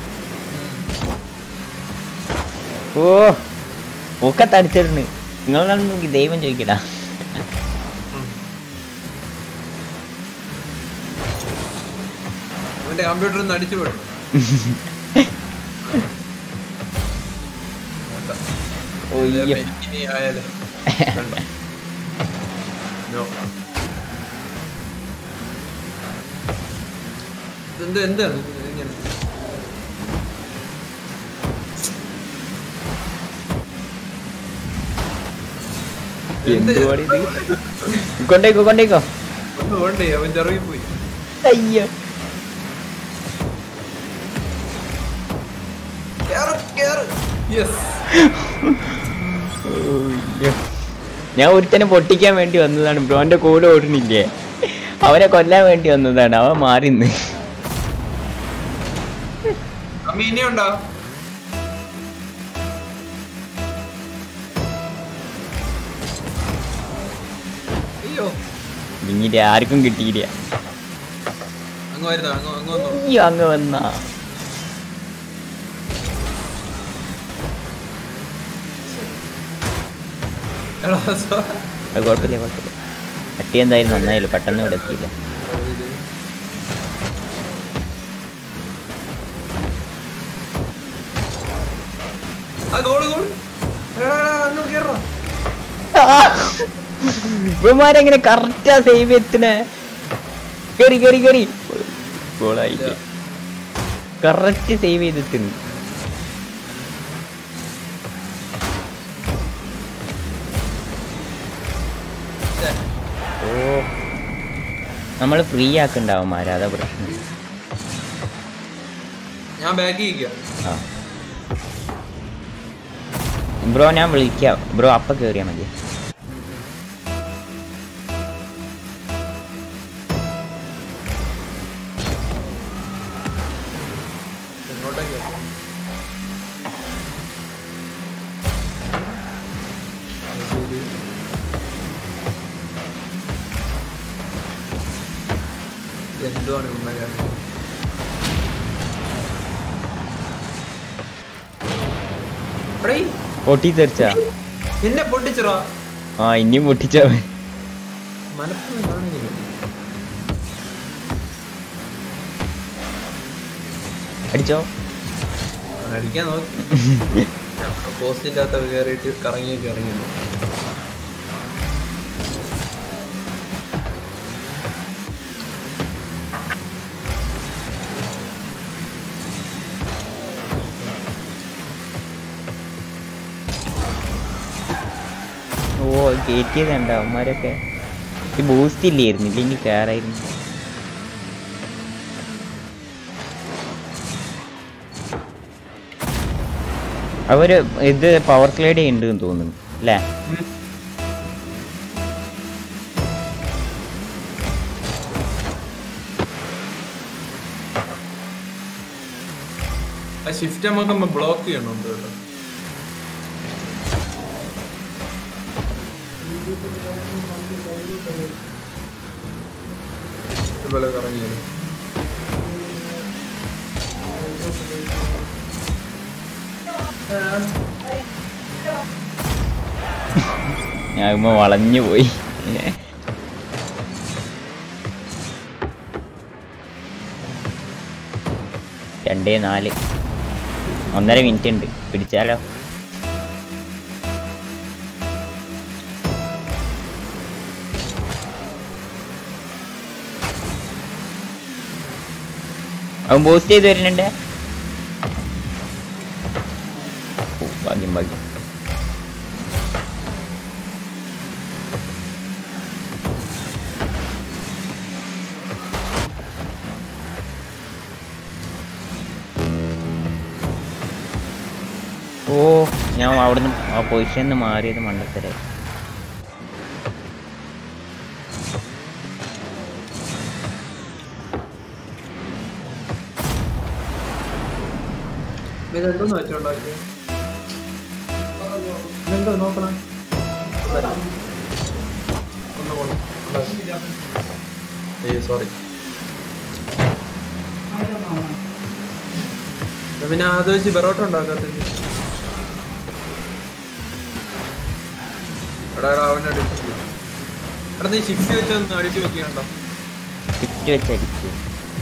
ഓ ഒക്കെ തടിച്ചിട്ടുണ്ട് നിങ്ങളാണ് ദൈവം ചോദിക്കടാ അവന്റെ കമ്പ്യൂട്ടറിൽ നിന്ന് അടിച്ചു വിടും ഒയ്യോ ഇനി ആയാലും വേണ്ട. No. ഇതെന്ത് എന്താണ് ഇത് ഇങ്ങനെ എന്ത് എന്തുവാടി ഇത്? കൊണ്ടേക്കോ കൊണ്ടേക്കോ ഒന്ന് വേണ്ടേ അവൻ ചെറുകി പോയി അയ്യോ കേറ് കേറ് യെസ് അയ്യോ. ഞാൻ ഒരുത്തനെ പൊട്ടിക്കാൻ വേണ്ടി വന്നതാണ് ബ്രോന്റെ കൂടെ ഓടുന്നില്ലേ അവനെ കൊല്ലാൻ വേണ്ടി വന്നതാണ് അവൻ മാറിന്ന് അമ്മ ഇനിയുണ്ടോ അയ്യോ ഇങ്ങനെ ആർക്കും കിട്ടിയില്ല അങ്ങ് വരുന്നോ അങ്ങ് അങ്ങ് വന്നോ അയ്യോ അങ്ങ് വന്നാ എടാ സോ- അത് കുഴപ്പമില്ല കുഴപ്പമില്ല പട്ടി എന്തായാലും നന്നായില്ല പെട്ടെന്ന് ഇവിടെ എത്തിയില്ല ആ ഗോള് ഗോള് എടാ, എടാ, അങ്ങ് കേറോ ഇവന്മാരെങ്ങനെ കറക്റ്റാ സേവ് എത്തണേ കേറി കേറി കേറി ഗോളായിട്ട് കറക്റ്റ് സേവ് ചെയ്തെത്തുന്നു ഓ നമ്മൾ ഫ്രീ ആക്കണ്ടാവുമാരാ അതാ പ്രശ്നം ഞാൻ ബാക്കി ഇരിക്കാം ആ ബ്രോ ഞാൻ വിളിക്കാം ബ്രോ അപ്പ കേറിയാ മതി ഇങ്ങോട്ടേക്ക് വാ. ശരി. എന്തുവാണ് ഉമ്മ കാര്യം എടീ, പൊട്ടി തെറിച്ചാ എന്നെ പൊട്ടിച്ചറാ ആ ഇനിയും പൊട്ടിച്ചവൻ മനസ്സിന് കാണില്ല അടിച്ചോ അടിക്കാൻ നോക്കി പോസ്റ്റിന്റെ അകത്ത് കയറിയിട്ട് കറങ്ങിയൊക്കെ ഇറങ്ങി ഓ കയറ്റിയതുണ്ട് അവന്മാരൊക്കെ ഈ ബൂസ്റ്റ് ഇല്ലായിരുന്നു ഇല്ലെങ്കിൽ കയറായിരുന്നു അവര് ഇത് പവർ ക്ലേഡ് ഉണ്ട് എന്ന് തോന്നുന്നു അല്ലേ ആ ഷിഫ്റ്റ് നമുക്ക് ബ്ലോക്ക് ചെയ്യണുണ്ട് കേട്ടോ ഇതുപോലെ കറങ്ങിയത് ഞാൻ ഇമ്മ വളഞ്ഞു പോയി രണ്ടേ നാല് ഒന്നര മിനിറ്റ് ഉണ്ട് പിടിച്ചാലോ അവൻ ബൂസ്റ്റ് ചെയ്ത് വരുന്നുണ്ട് ഓ, ഭാഗ്യം ഭാഗ്യം ഓ ഞാൻ അവിടുന്ന് ആ പൊസിഷനിൽ നിന്ന് മാറിയത് മണ്ടത്തരെ ഇത് രണ്ടൊന്നും വെച്ചോണ്ടാക്കി ഇതെന്തോ നോക്കണം ഒന്ന് പോണം ഏയ് സോറി പിന്നെ അത് വെച്ച് പെറോട്ട ഉണ്ടാക്കത്തില്ല എടാ എടാ അവനെ അടിച്ചു എടാ നീ ഷിഫ്റ്റ് വെച്ചൊന്ന് അടിച്ചു വെക്കണ്ടോ ഫിറ്റ് വെച്ച് അടിച്ചു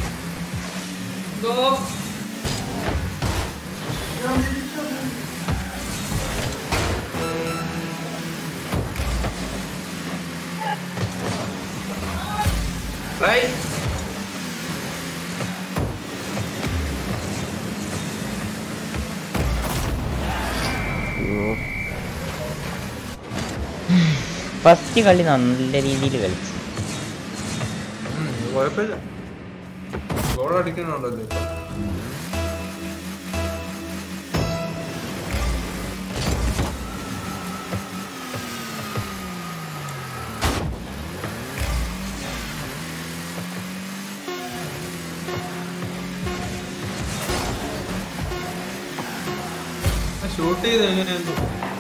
Right? ഫസ്റ്റ് കളി നല്ല രീതിയിൽ കളിച്ചു ഉം, കുഴപ്പമില്ല ഗോൾ അടിക്കണുണ്ടല്ലോ ഇപ്പൊ ഷൂട്ട് ചെയ്ത് എങ്ങനെയായിരുന്നു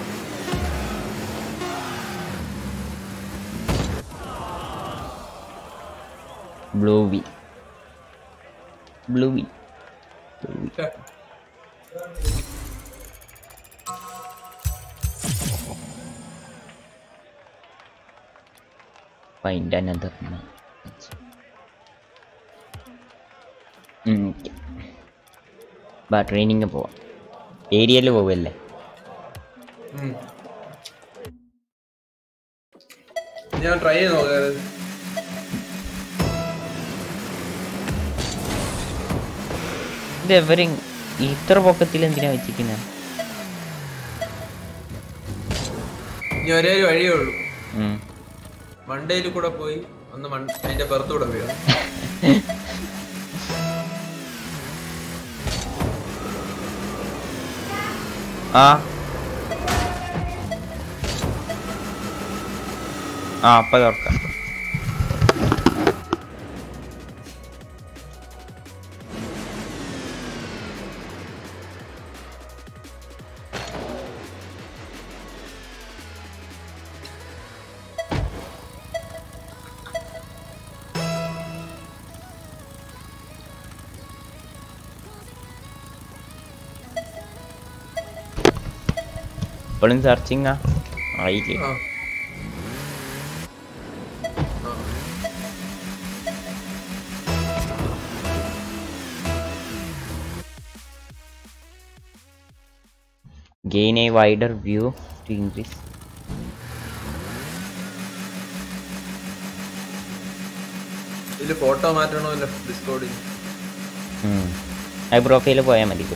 ബ്ലൂവി ബ്ലൂവി ഛെ, ഫൈൻഡ് അനദർ ബാ ട്രെയിനിങ് പോവാം ഏരിയയിൽ പോവല്ലേ ഉം. ഞാൻ ട്രൈ ചെയ്ത് നോക്കാം ഇത് എവര് ഇത്ര പൊക്കത്തിൽ എന്തിനാ വെച്ചിരിക്കുന്നത് ഇനി ഒരേ ഒരു വഴിയേ ഉള്ളൂ മണ്ടയിൽ കൂടെ പോയി ഒന്ന് മൺ അതിന്റെ പുറത്തൂടെ വീഴാം ആ ആ അപ്പൊ തുറക്കാം ഇപ്പോഴും സെർച്ചിങ് ആയില്ലേ ആ. ആ. gain a wider view to increase ഇതില് ഫോട്ടോ മാറ്റണമല്ലോ ഡിസ്കോഡിൽ അത് പ്രൊഫൈല് പോയാൽ മതി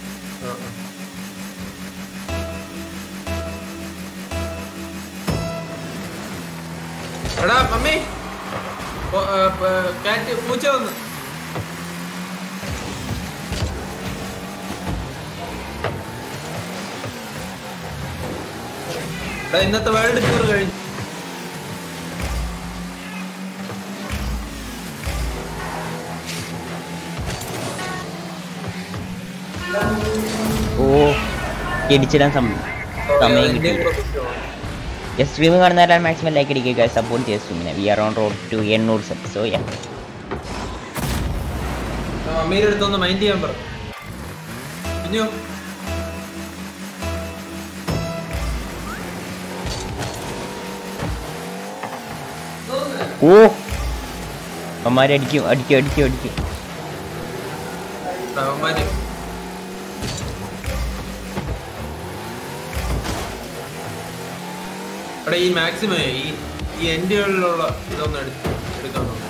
എടാ മമ്മി ഓ, ഏ, പ- കാറ്റ് പൂച്ച വന്ന് എടാ ഇന്നത്തെ വേൾഡ് ടൂർ കഴിഞ്ഞു ഓ ഇടിച്ചിടാൻ സം സമയം ഇന്ത്യൻ കിട്ടി കൂടെ കുറ്റമാണ്. സ്ട്രീം കാണുന്നവരാൽ മാക്സിമം ലൈക്ക് അടിക്കുക സപ്പോർട്ട് ചെയ്യുക സ്ട്രീമിനെ we are on road to എണ്ണൂറ് സബ് സോ യാ അമ്മയുടെ അടുത്തൊന്ന് മൈൻഡ് ചെയ്യാൻ പറ പിന്നെയോ ഓ അമ്മമാരെ അടിക്കും അടിക്കും അടിക്കും അടിക്കും അവന്മാര് എടാ ഈ മാക്സിമം ഈ ഈ എൻഡുകളിലുള്ള ഇതൊന്ന് എടുത്ത് എടുക്കാൻ നോക്ക്.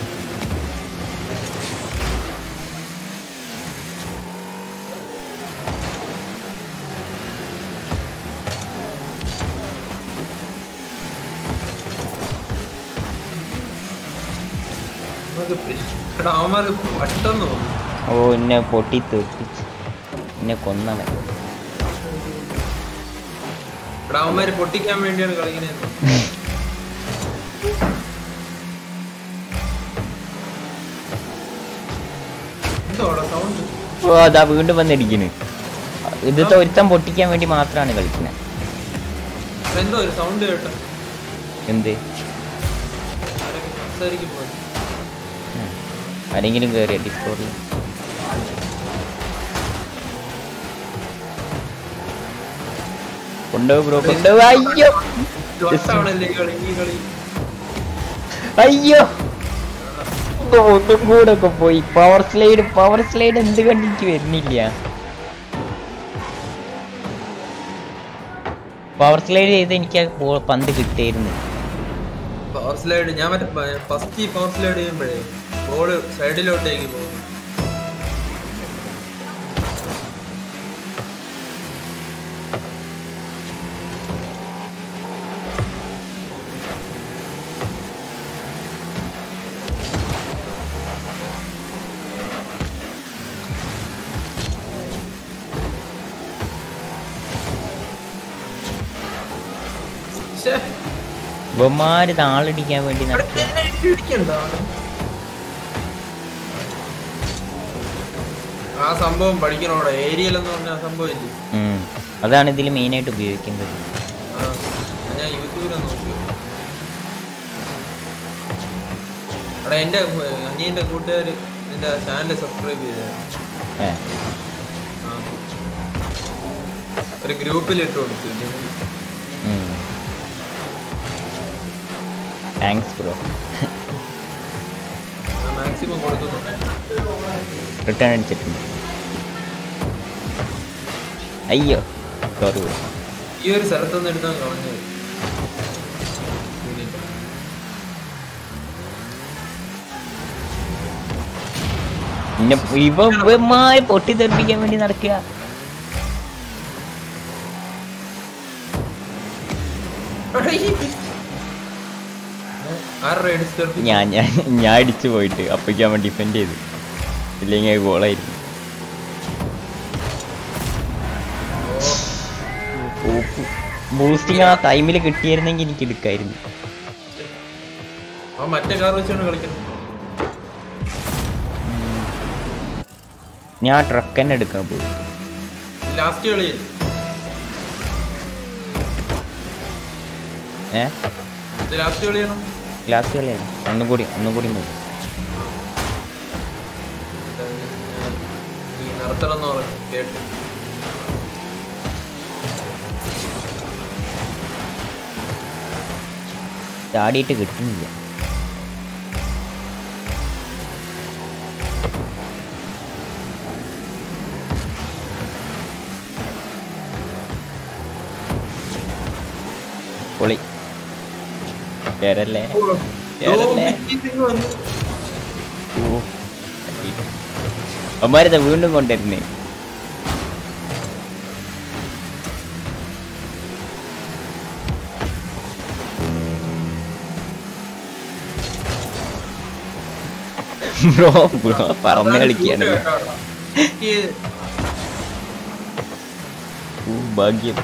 അവന്മാർക്ക് പ്രശ്നം. എടാ അവന്മാർക്ക് പെട്ടെന്ന് തോന്നും ഓ എന്നെ പൊട്ടി തെറിപ്പിച്ച് എന്നെ കൊന്നവൻ എടാ അവന്മാര് പൊട്ടിക്കാൻ വേണ്ടിയാണ് കളിക്കുന്നത് എന്തോടാ സൗണ്ട് ഓ അതാ വീണ്ടും വന്നിരിക്കുന്നു ഇതത്തെ ഒരുത്തം പൊട്ടിക്കാൻ വേണ്ടി മാത്രമാണ് കളിക്കുന്നത് എന്തോ ഒരു സൗണ്ട് കേട്ടോ എന്ത് ആരൊക്കെ സംസാരിക്കുമ്പോ ആരെങ്കിലും കയറിയ ഡിസ്കോഡിൽ കൊണ്ടുപോ ബ്രോ കൊണ്ടുപോ അയ്യോ വട്ടാണല്ലേ ഈ കളി ഈ കളി അയ്യോ ഇപ്പൊ ഒന്നും കൂടെ ഒക്കെ പോയി പവർ സ്ലൈഡ് പവർ സ്ലൈഡ് എന്ത് കണ്ടിട്ട് വരുന്നില്ല പവർ സ്ലൈഡ് ചെയ്ത് എനിക്ക് ആ ബോ- പന്ത് കിട്ടിയിരുന്നു പവർ സ്ലൈഡ് ഞാൻ മറ്റേ ഫസ്റ്റ് ഈ പവർ സ്ലൈഡ് ചെയ്യുമ്പോഴേ ബോള് സൈഡിലോട്ടേക്ക് പോകും ശ്ശേ, ഇവന്മാര് താളടിക്കാൻ വേണ്ടി ഇവിടെ നടക്കുക എന്നെ ഇടിക്കണ്ട അവന്. ആ സംഭവം പഠിക്കണോടെ ഏരിയൽ എന്ന് പറഞ്ഞ ആ സംഭവം ഇല്ലേ ഉം. അതാണ് ഇതിൽ മെയിനായിട്ട് ഉപയോഗിക്കുന്നത് ആ, ഞാൻ യൂട്യൂബിലൊന്ന് നോക്കി എടാ എന്റെ അനിയന്റെ കൂട്ടുകാര് എന്റെ ചാനൽ സബ്സ്ക്രൈബ് ചെയ്ത ഏ ഒരു ഗ്രൂപ്പിൽ ഇട്ട് കൊടുത്തു താങ്ക്സ് ബ്രോ മാക്സിമം കൊടുത്തു റിട്ടേൺ അടിച്ചിട്ടുണ്ട് അയ്യോ സോറി ബ്രോ ഈ ഒരു സ്ഥലത്തുനിന്ന് എടുത്താൽ കളഞ്ഞത് പിന്നെ ഇവ ഇവന്മാര് പൊട്ടിത്തെറിപ്പിക്കാൻ വേണ്ടി നടക്കുക ആരുടെ ഡിസ്റ്റർബ് ഞാൻ ഞാൻ ഞാൻ അടിച്ചു പോയിട്ട് അപ്പോഴേക്കും അവൻ ഡിഫെൻഡ് ചെയ്തു ഇല്ലെങ്കിൽ ഗോളായിരുന്നു ബൂസ്റ്റിങ് ആ ടൈമിൽ കിട്ടിയിരുന്നെങ്കിൽ എനിക്ക് എടുക്കായിരുന്നു അവൻ മറ്റേ കാർ വെച്ചാണ് കളിക്കുന്നത് ഞാൻ ട്രക്ക് തന്നെ എടുക്കാൻ പോയി ലാസ്റ്റ് കളിയിൽ ഏ ഇത് ലാസ്റ്റ് കളിയാണോ ലാസ്റ്റ് കളിയാണ് ഒന്നും കൂടി ഒന്നും കൂടി മതി ഈ നിർത്തണം എന്ന് പറഞ്ഞു കേട്ട് ചാടിയിട്ട് കിട്ടുന്നില്ല പൊളി കേരല്ലേ കേരല്ലേ ഓ അമ്മാരത വീണ്ടും കൊണ്ടുവരുന്നേ ബ്രോ ബ്രോ പറന്ന് കളിക്കുകയാണ് ഓ, ഭാഗ്യം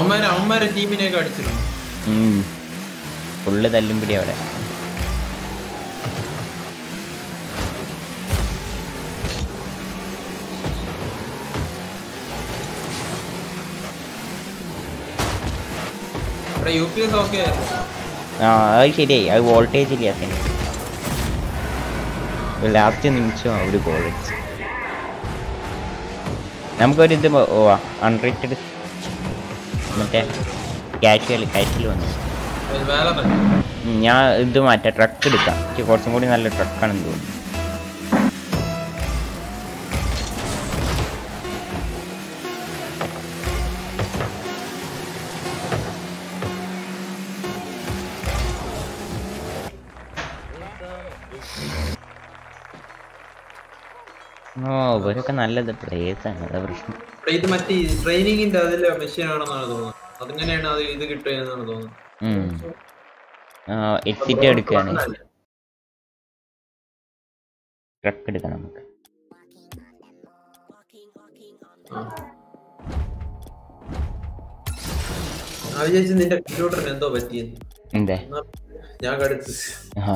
അവന്മാര് അവന്മാരെ ടീമിനെയൊക്കെ അടിച്ചിരുന്നു ഫുള്ള് തല്ലും പിടി അവിടെ ഇവിടെ യു പി എസ് ഓക്കെ ആ അത് ശരിയായി അത് വോൾട്ടേജ് ഇല്ല ലാസ്റ്റ് നിമിഷം ഒരു ഗോൾ അടിച്ചു നമുക്കൊരു ഇത് മ- ഓ അൺറേറ്റഡ് മറ്റേ കാഷ്വൽ കാഷ്വൽ വന്നു വേറെ ഉം, ഞാൻ ഇത് മാറ്റാം ട്രക്ക് എടുക്കാം എനിക്ക് കുറച്ചും കൂടി നല്ല ട്രക്കാണെന്ന് തോന്നുന്നു ഓ ഇവരൊക്കെ നല്ലത് പ്ലേസ് ആണ് അതാ പ്രശ്നം ഇവിടെ ഇത് മറ്റേ ട്രെയിനിങ്ങിന്റെ അതിലെ മെഷീൻ ആണെന്നാണ് തോന്നുന്നത് അതിങ്ങനെയാണ് അത് ഇത് കിട്ടുക എന്നാണ് തോന്നുന്നത് എക്സിറ്റ് എടുക്കുകയാണ് ട്രക്ക് എടുക്കാം നമുക്ക് ആ. ആ വിചാരിച്ചു നിന്റെ കമ്പ്യൂട്ടറിന് എന്തോ പറ്റിയെന്ന് എന്തേ എന്നാ ഞാൻ കടുത്ത് ആ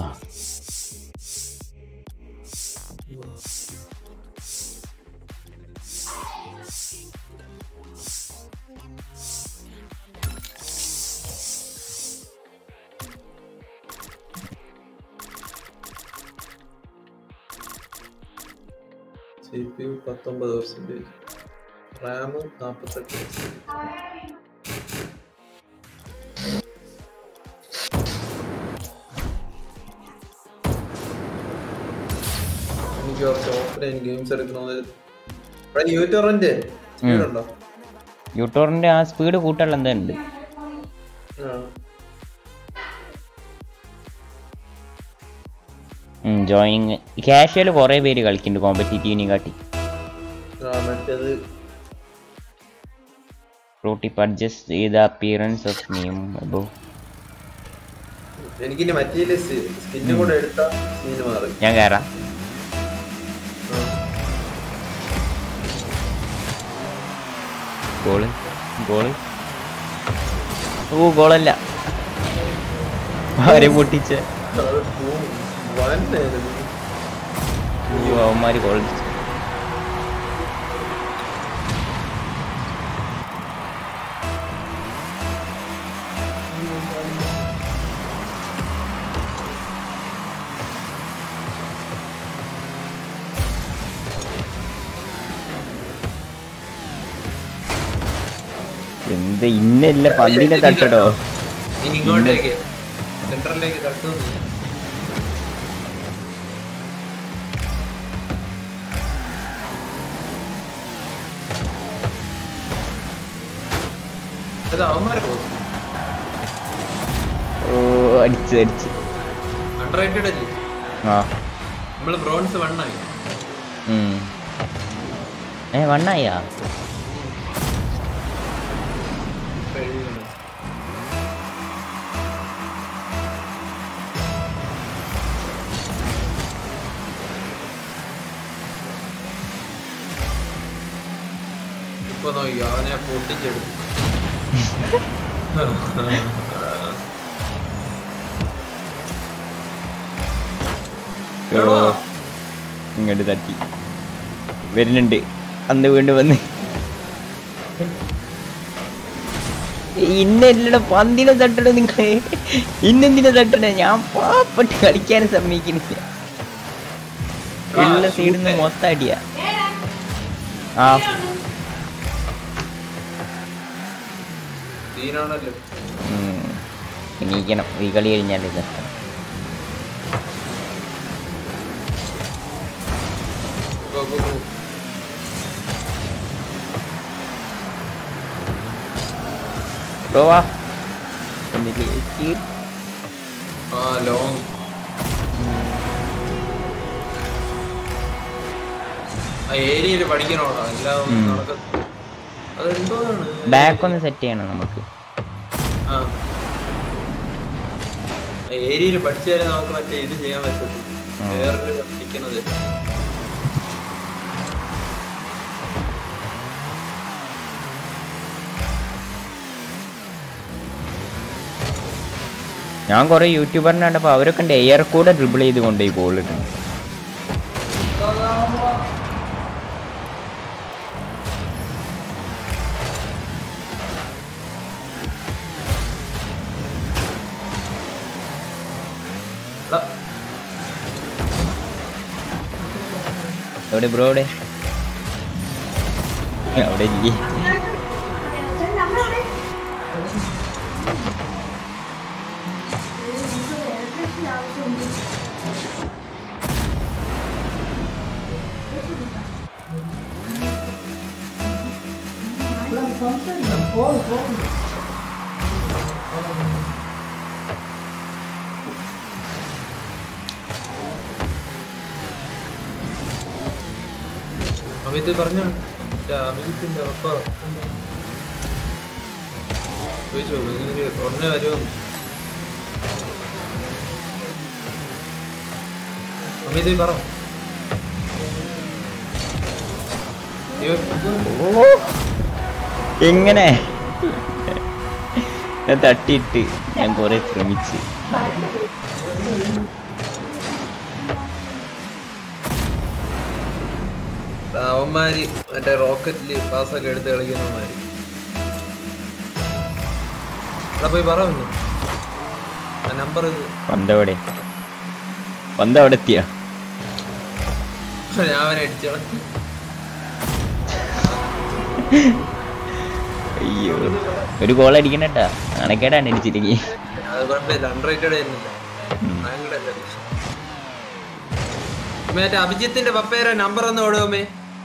സി പി യു പത്തൊമ്പത് പെർസെൻറ്റേജ് റാം നാൽപ്പത്തെട്ട് എനിക്ക് കുറച്ച് ഓഫ്ലൈൻ ഗെയിംസ് എടുക്കണമെന്ന് ഇവിടെ യൂട്യൂറിന്റെ സ്പീഡുണ്ടോ യൂട്ടോറിന്റെ ആ സ്പീഡ് കൂട്ടാനുള്ള എന്താ ഉണ്ട് ആ ജോയിനിങ് കാഷ്വൽ കുറേ പേര് കളിക്കുന്നുണ്ട് കോമ്പറ്റീറ്റീവിനെ കാട്ടി ആ, മറ്റേത് പ്രോട്ടിപ്പ് അഡ്ജസ്റ്റ് ചെയ്ത അപ്പിയറൻസ് ഓഫ് നെയിം അബോ എനിക്കിനി മറ്റേ സ്കിന്നും കൂടെ എടുത്ത സീന് മാറി ഞാൻ കയറാം ഗോള് ഗോള് ഓ ഗോളല്ല ആരെ പൊട്ടിച്ച വന്നായിരുന്നു അവന്മാര് ഗോൾ അടിച്ചു എന്ത് ഇന്നല്ല പന്തിനെ തട്ടടോ ഇനി ഇങ്ങോട്ടേക്ക് സെന്ററിലേക്ക് തട്ടുന്നു അത് അവന്മാരെ പോകും ഓ അടിച്ച് അടിച്ച് അണ്ടർ റേറ്റഡ് അല്ലേ ആ നമ്മള് ബ്രോൺസ് വണ്ണായി ഉം. ഏ വണ്ണായാ ഇപ്പൊ നോക്കി അവനെ പൊട്ടിച്ചെടുത്തു ഓ, ഇങ്ങോട്ട് തട്ടി വരുന്നുണ്ട് അന്ന് വീണ്ടും വന്ന് ഇന്നല്ലട പന്തിനെ തട്ടണ നിങ്ങളെ ഇന്നെന്തിനെ തട്ടണേ ഞാൻ പാപ്പട്ട് കളിക്കാൻ സമ്മതിക്കുന്നില്ല ഉള്ള സൈഡിൽ നിന്ന് മൊത്തം അടിയാ ആ സീനാണല്ലോ ഉം. എണീക്കണം ഈ കളി കഴിഞ്ഞാൽ ഇത് ഗോ ഗോ ഗോ വാ എന്നിട്ട് ആ ലോങ് ആ ഏരിയയിൽ പഠിക്കണോടാ എല്ലാം ഉം. നടക്കത്ത് അതെന്തോന്നാണ് ബാക്ക് ഒന്ന് സെറ്റ് ചെയ്യണം നമുക്ക് ആ ഏരിയയിൽ പഠിച്ചാലേ നമുക്ക് മറ്റേ ഇത് ചെയ്യാൻ പറ്റത്തുള്ളൂ ആ. വേറൊരു പഠിക്കുന്നത് ഞാൻ കുറെ യൂട്യൂബറിനെ കണ്ടപ്പോൾ അവരൊക്കെ ഉണ്ട് എയർ കൂടെ ഡ്രിബിൾ ചെയ്ത് കൊണ്ടുപോയി ഗോൾ ഇട്ടുണ്ട് എടാ, എവിടെ ബ്രോ എവിടെ അവിടെ ഇല്ലേ അമിത് പറഞ്ഞു മറ്റേ അമിതത്തിന്റെ ഒപ്പ ചോദിച്ചു ഇങ്ങനെ ഉടനെ വരുമോ അമിത് പറ അയ്യോ, ഓ എങ്ങനെ ഞാൻ തട്ടിയിട്ട് ഞാൻ കുറെ ശ്രമിച്ച് അവന്മാര് മറ്റേ റോക്കറ്റില് പാസ്സൊക്കെ എടുത്ത് കളിക്കുന്നവന്മാര് എടാ പോയി പറ ഒന്ന് ആ നമ്പർ പന്തവിടെ പന്ത് അവിടെ എത്തിയ ഞാൻ അവനെ അടിച്ചോളാം അയ്യോ ഒരു ഗോൾ അടിക്കണട്ടാ അണക്കേടാണ് അടിച്ചിരിക്കും അത് കുഴപ്പമില്ല അൺറേറ്റഡ് ആയിരുന്നില്ല ഭയങ്കര അല്ലേ. മറ്റേ അഭിജിത്തിന്റെ പപ്പയുടെ നമ്പർ ഒന്ന് ഓടുമേ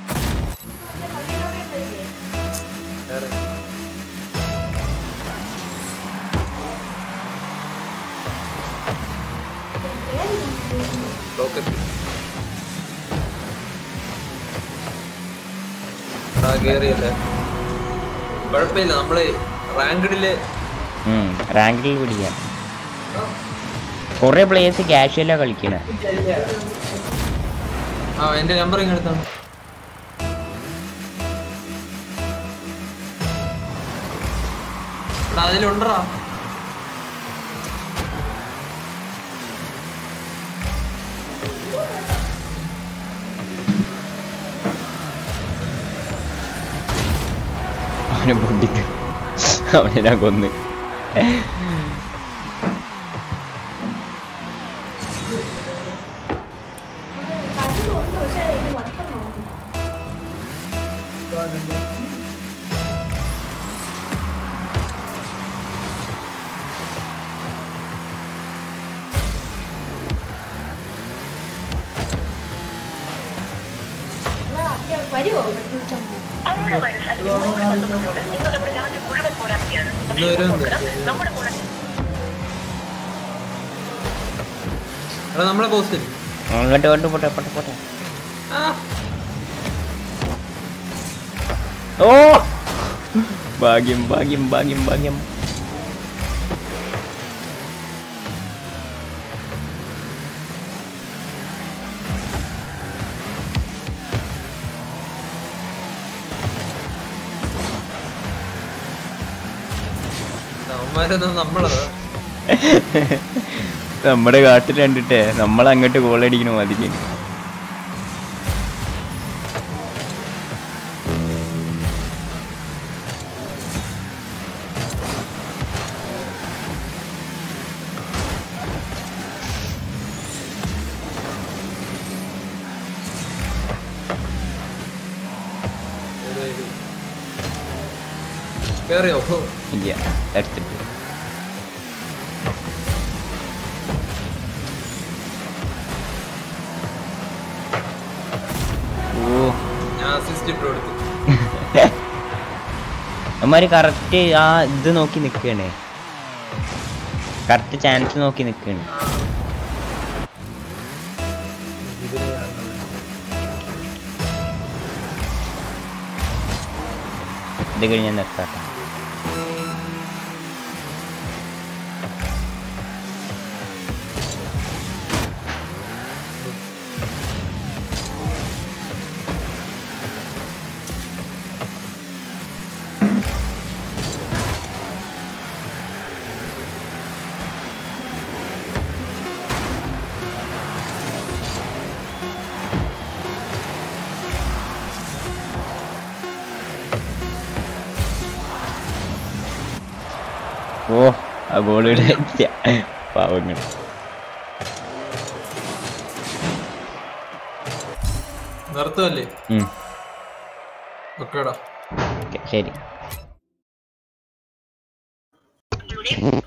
കേറിയല്ലേ കുഴപ്പമില്ല നമ്മള് റാങ്ക്ഡില് റാങ്കിൽ പിടിക്കാം കുറെ പ്ലേയേഴ്സ് കാഷ്വലാ കളിക്കണേ ആ എന്റെ നമ്പർ ഇങ്ങ് എടുത്താണ് എടാ അതിലുണ്ടറാ അവനെ പൊട്ടിട്ട് അവനെ ഞാൻ കൊന്ന് വരുമോ ഇന്ന് വരുമെന്ന് എടാ നമ്മളെ പോസ്റ്റ് അങ്ങോട്ട് കൊണ്ട് പോട്ടെ പോട്ടെ പോട്ടെ ഓ ഭാഗ്യം ഭാഗ്യം ഭാഗ്യം ഭാഗ്യം അവന്മാരൊന്നും നമ്മളതാ നമ്മുടെ കാട്ടിൽ കണ്ടിട്ടേ നമ്മൾ അങ്ങോട്ട് ഗോളടിക്കണ മതിക്ക് കേറിയോ ഇല്ല എടുത്തിട്ട് ഓ ഞാൻ അസിസ്റ്റ് ഇട്ട് കൊടുത്തു അവന്മാര് കറക്റ്റ് ആ ഇത് നോക്കി നിൽക്കണേ കറക്റ്റ് ചാൻസ് നോക്കി നിൽക്കണ് ഇത് കഴിഞ്ഞ് നിർത്താട്ടെ ഓ ആ ഗോൾ പാവങ്ങൾ നിർത്തുമല്ലേ ഉം, ഓക്കേടാ ഓക്കേ, ശരി